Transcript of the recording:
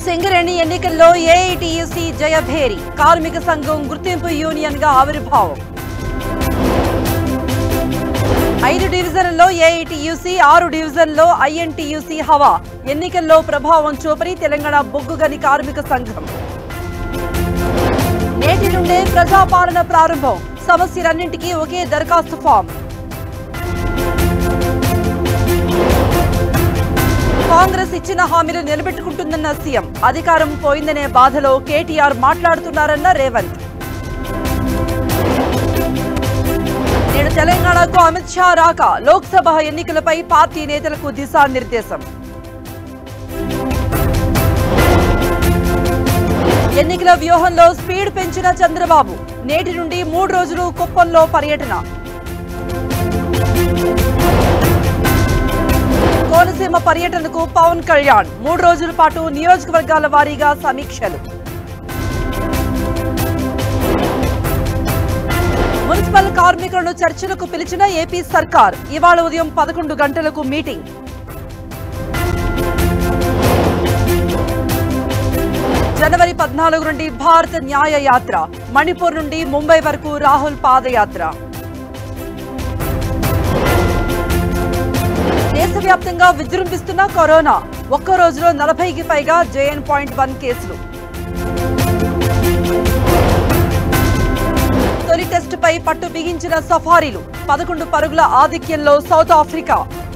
సింగరేణి ఎన్నికల్లో ఏఐటియుసి జయభేరి కార్మిక సంఘం గుర్తింపు యూనియన్ గా ఆవిర్భావం ఐదు డివిజన్లలో ఏఐటియుసి ఆరు డివిజన్లో ఐఎన్టీయూసీ హవా ఎన్నికల్లో ప్రభావం చూపని తెలంగాణ బొగ్గుగని కార్మిక సంఘం నేటి నుండే ప్రజాపాలన ప్రారంభం సమస్యలన్నింటికీ ఒకే దరఖాస్తు ఫామ్ కాంగ్రెస్ ఇచ్చిన హామీలు నిలబెట్టుకుంటుందన్న సీఎం అధికారం పోయిందనే బాధలో కేటీఆర్ మాట్లాడుతున్నారన్న రేవంత్ నేడు తెలంగాణకు అమిత్ షా రాక లోక్సభ ఎన్నికలపై పార్టీ నేతలకు దిశానిర్దేశం ఎన్నికల వ్యూహంలో స్పీడ్ పెంచిన చంద్రబాబు నేటి నుండి మూడు రోజులు కుప్పంలో పర్యటన కోనసీమ పర్యటనకు పవన్ కళ్యాణ్ మూడు రోజుల పాటు నియోజకవర్గాల వారీగా సమీక్షలు మున్సిపల్ కార్మికులను చర్చలకు పిలిచిన ఏపీ సర్కార్ ఇవాళ ఉదయం పదకొండు గంటలకు మీటింగ్ జనవరి పద్నాలుగు నుండి భారత్ న్యాయ యాత్ర మణిపూర్ నుండి ముంబై వరకు రాహుల్ పాదయాత్ర దేశవ్యాప్తంగా విజృంభిస్తున్న కరోనా ఒక్క రోజులో నలభైకి పైగా జేఎన్ పాయింట్ వన్ కేసులు తొలి టెస్టుపై పట్టు బిగించిన సఫారీలు పదకొండు పరుగుల ఆధిక్యంలో సౌత్ ఆఫ్రికా